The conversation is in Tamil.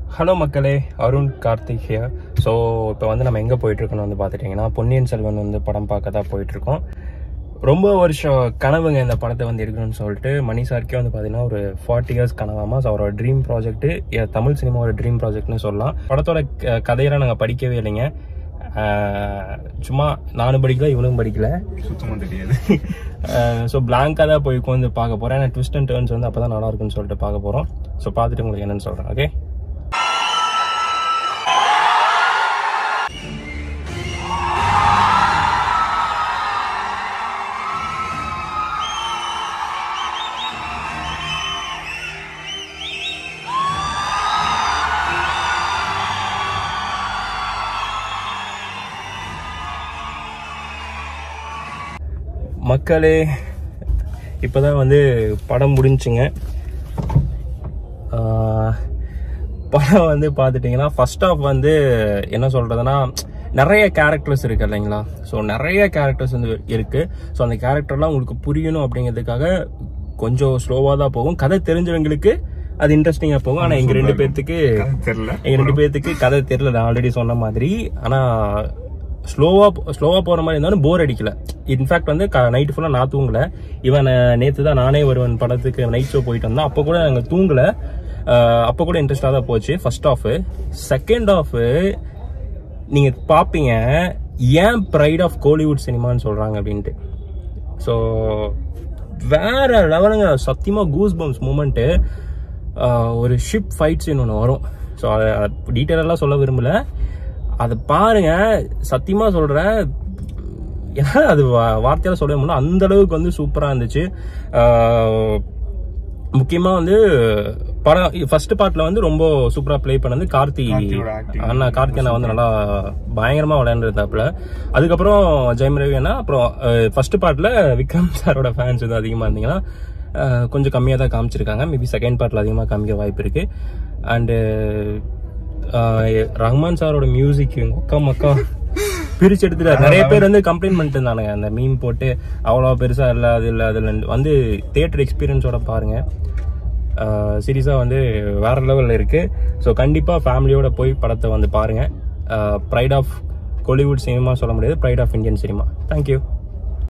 ஹலோ மக்களே அருண் கார்த்திக் ஹியர் ஸோ இப்போ வந்து நம்ம எங்கே போயிட்டுருக்கோன்னு வந்து பார்த்துட்டிங்கன்னா பொன்னியின் செல்வன் வந்து படம் பார்க்க தான் போயிட்டுருக்கோம் ரொம்ப வருஷம் கனவுங்க இந்த படத்தை வந்து எடுக்கணும்னு சொல்லிட்டு மணி சார்க்கே வந்து பார்த்தீங்கன்னா ஒரு ஃபார்ட்டி இயர்ஸ் கனவாமா ஸோ அவரோட ட்ரீம் ப்ராஜெக்ட் தமிழ் சினிமாவோட ட்ரீம் ப்ராஜெக்ட்னு சொல்லலாம் படத்தோட க- கதையெல்லாம் நாங்கள் படிக்கவே இல்லைங்க ஆஹ் சும்மா நானும் படிக்கல இவனும் படிக்கல சுத்தமா தெரியாது ஸோ பிளாங்காக தான் போய் உட்காந்து பார்க்க போகிறேன் ஏன்னா ட்விஸ்ட் அண்ட் டர்ன்ஸ் வந்து அப்போ தான் நல்லா இருக்குன்னு சொல்லிட்டு பார்க்க போகிறோம் ஸோ பார்த்துட்டு உங்களுக்கு என்னன்னு சொல்கிறேன் ஓகே மக்களே இப்போதான் வந்து படம் முடிஞ்சுங்க ஆஹ் படம் வந்து பார்த்துட்டிங்கன்னா ஃபர்ஸ்ட் ஆஃப் வந்து என்ன சொல்கிறதுனா நிறைய கேரக்டர்ஸ் இருக்கு இல்லைங்களா ஸோ நிறைய கேரக்டர்ஸ் வந்து இருக்கு ஸோ அந்த கேரக்டர்லாம் உங்களுக்கு புரியணும் அப்படிங்கிறதுக்காக கொஞ்சம் ஸ்லோவாக தான் போகும் கதை தெரிஞ்சவங்களுக்கு அது இன்ட்ரெஸ்டிங்காக போகும் ஆனால் எங்கள் ரெண்டு பேர்த்துக்கு தெரியல எங்க ரெண்டு பேர்த்துக்கு கதை தெரியல நான் ஆல்ரெடி சொன்ன மாதிரி ஆனா ஸ்லோவா ஸ்லோவா போற மாதிரி இருந்தாலும் போர் அடிக்கல இன்ஃபேக்ட் வந்து நைட் ஃபுல்லா நான் தூங்கல இவன் நேத்து தான் நானே வருவன் படத்துக்கு நைட் ஷோ போயிட்டு வந்தேன் அப்போ கூட நாங்க தூங்கல அஹ் அப்போ கூட இன்ட்ரெஸ்டா தான் போச்சு ஃபர்ஸ்ட் ஆஃப் செகண்ட் ஆஃப் நீங்க பாப்பீங்க ஏன் ப்ரைட் ஆஃப் கோலிவுட் சினிமான்னு சொல்றாங்க அப்படின்ட்டு ஸோ வேற லெவலுங்க சத்தியமா கூஸ் பம்ஸ் மூமெண்ட்டு ஒரு ஷிப் ஃபைட் சீன் ஒன்று வரும் ஸோ அதை டீட்டெயிலெல்லாம் சொல்ல விரும்பல அதை பாருங்க சத்தியமா சொல்றேன் ஏன்னா அது வா- வார்த்தையால சொல்ல முடியல அந்த அளவுக்கு வந்து சூப்பரா இருந்துச்சு ஆஹ் முக்கியமா வந்து படம் ஃபர்ஸ்ட் பார்ட்ல வந்து ரொம்ப சூப்பரா ப்ளே பண்ணது கார்த்தி கார்த்தியோட acting. அண்ணா கார்த்தி அண்ணா வந்து நல்லா பயங்கரமா விளையாண்டுருந்தாப்புல அதுக்கப்புறம் ஜெயம் ரவி அண்ணா அப்புறம் ஃபர்ஸ்ட் பார்ட்ல விக்ரம் சாரோட ஃபேன்ஸ் வந்து அதிகமா இருந்தீங்கன்னா அஹ், கொஞ்சம் கம்மியாக தான் காமிச்சிருக்காங்க மேபி செகண்ட் பார்ட்ல அதிகமாக காமிக்க வாய்ப்பு இருக்கு அண்டு ரஹ்மான் சாரோட மியூசிக் மக்கா மக்கா பிரிச்சு எடுத்துட்டாரு நிறைய பேர் வந்து கம்ப்ளைண்ட் பண்ணிட்டு இருந்தானுங்க அந்த மீம் போட்டு அவ்வளோ பெருசா இல்லை அது இல்லை அதில் வந்து தியேட்டர் எக்ஸ்பீரியன்ஸோட பாருங்க சீரியஸாக வந்து வேற லெவலில் இருக்கு ஸோ கண்டிப்பாக ஃபேமிலியோட போய் படத்தை வந்து பாருங்க ப்ரைட் ஆஃப் கோலிவுட் சினிமா சொல்ல முடியாது pride of Indian cinema thank you